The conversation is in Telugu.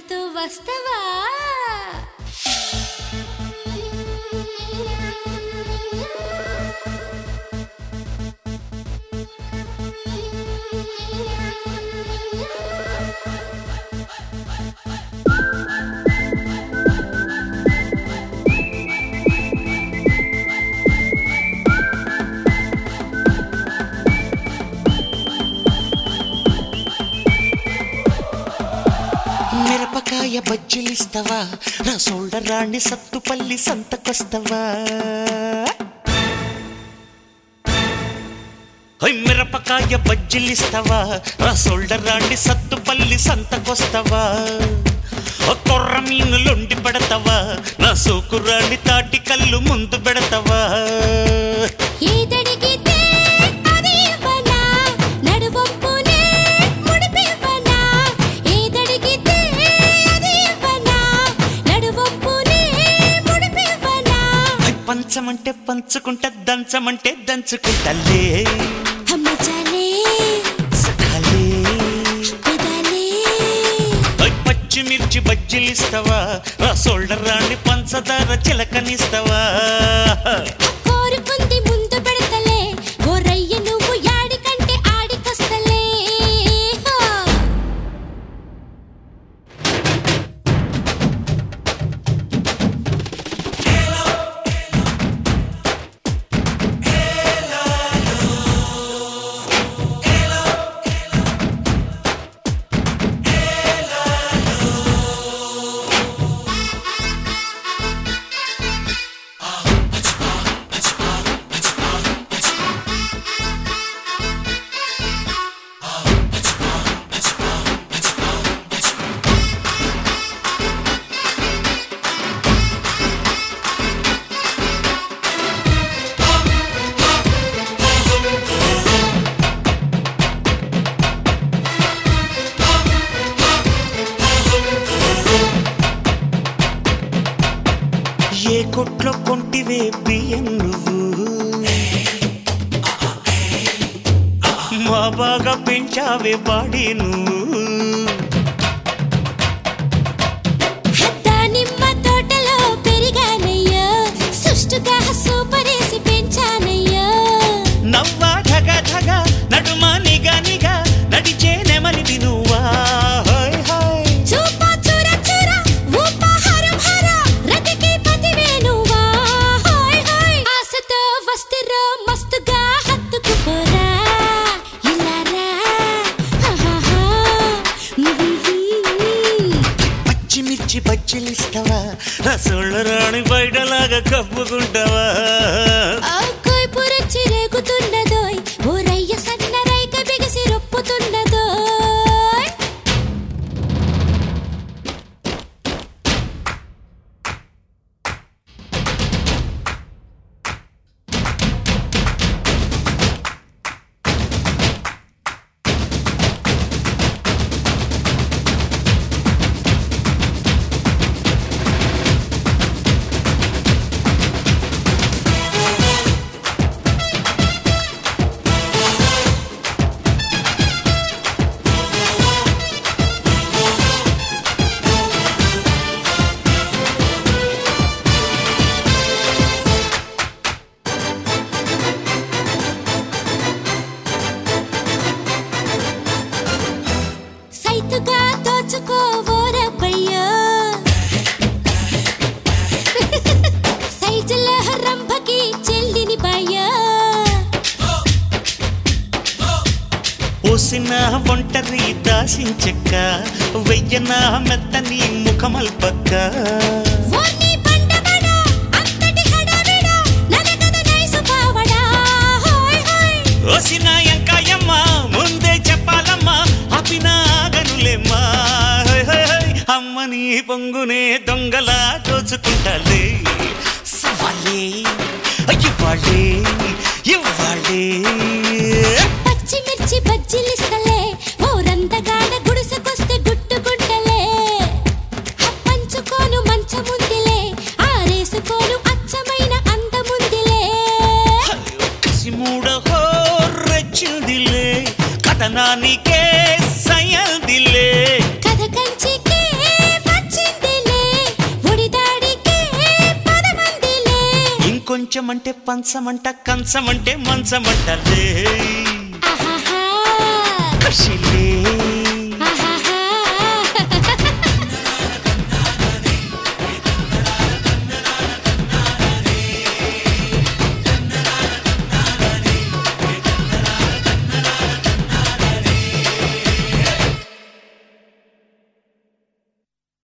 నాతో వస్తవా మిరపకాయ బజ్జీలిస్తావా నా సోల్డర్ రాణి సత్తుపల్లి సంతకొస్తావా హై మిరపకాయ బజ్జీలిస్తావా నా సోల్డర్ రాణి సత్తుపల్లి సంతకొస్తావా ఓ కొర్ర మీనులుండి పెడతావా నా సోకురాణి తాటి కళ్ళు ముందు పెడతావా ఏదడిగితే అది ఇవ్వనా నడువొప్పునే ముడిపివ్వనా ఏదడిగితే అది ఇవ్వనా నడువొప్పునే ముడిపివ్వనా హై పంచమంటే పంచుకుంటా దంచమంటే దంచుకుంటలే అమ్మ చాలే సఖాలే పెదాలే ఓయ్ పచ్చిమిర్చి బజ్జీలిస్తావా నా సోల్డర్ రాణి పంచదార చిలకనిస్తావా కోరుకుంది ముందు పెడతలే ఓ రయ్య నువ్వు యాడికంటే ఆడికొస్తలే హా. ఏ కొట్లో కొంటివే బియ్యం నువ్వు మా బాగా పెంచావే బాడీ నువ్వు దానిమ్మ తోటలో పెరిగానయ్యో సుష్టుగా సూపరేసి పెంచానయ్యో నవ్వా ధగ ధగ నడుమా నిగా నిగా నడిచే నెమలిది నువ్వా హాయ్ హాయ్ చూపా చూర చూర ఊపా హరం హర రతికి పతివే నువ్వా హాయ్ హాయ్ ఆశతో వస్తిరో మస్తుగా హత్తుకుపోరా ఇలారా హాహాహా. పచ్చిమిర్చి బజ్జీలిస్తావా నా సోళ్ళ రాణి బయటలాగా కప్పుకుంటావా ఆ కోయిపుర చిరేగుతున్నదోయ్ ఓ రయ్య సన్న రైక బిగిసి రొప్పుతున్నదోయ్ సైతుగా దోచుకోవోరబ్బయ్యా సైజుల రంభకి చెల్లిని బాయ్యా పోసిన ఒంటరి దాసించక్క వెయ్యన మెత్తని ముఖమల్పక్క ఓర్ని బండబడా అంతటి హడావిడా నగగద నైసు పావడా హోయ్ హోయ్ ఓసిన ఎంకాయమ్మ ముందే చెప్పాలమ్మా అపిన ఆగనులేమ్మా హై, హై, హై. అమ్మని పొంగునే దొంగలా దోచుకుంటాలే సవాలే ఇవ్వాలే ఇవ్వాలే పచ్చిమిర్చి బజ్జీలిస్తలే ఊరంతగాడ గుడిసెకొస్తే గుట్టుకుంటలే పంచుకోను మంచముందిలే ఆరేసుకోను అచ్చమైన అందముందిలే కసిమూడ హోరెచ్చిందిలే కథనానికే సయల్దిలే కథ కంచికే కొంచెమంటే పంచమంట కంచమంటే మంచమంట లే ఆహాహా కషిలే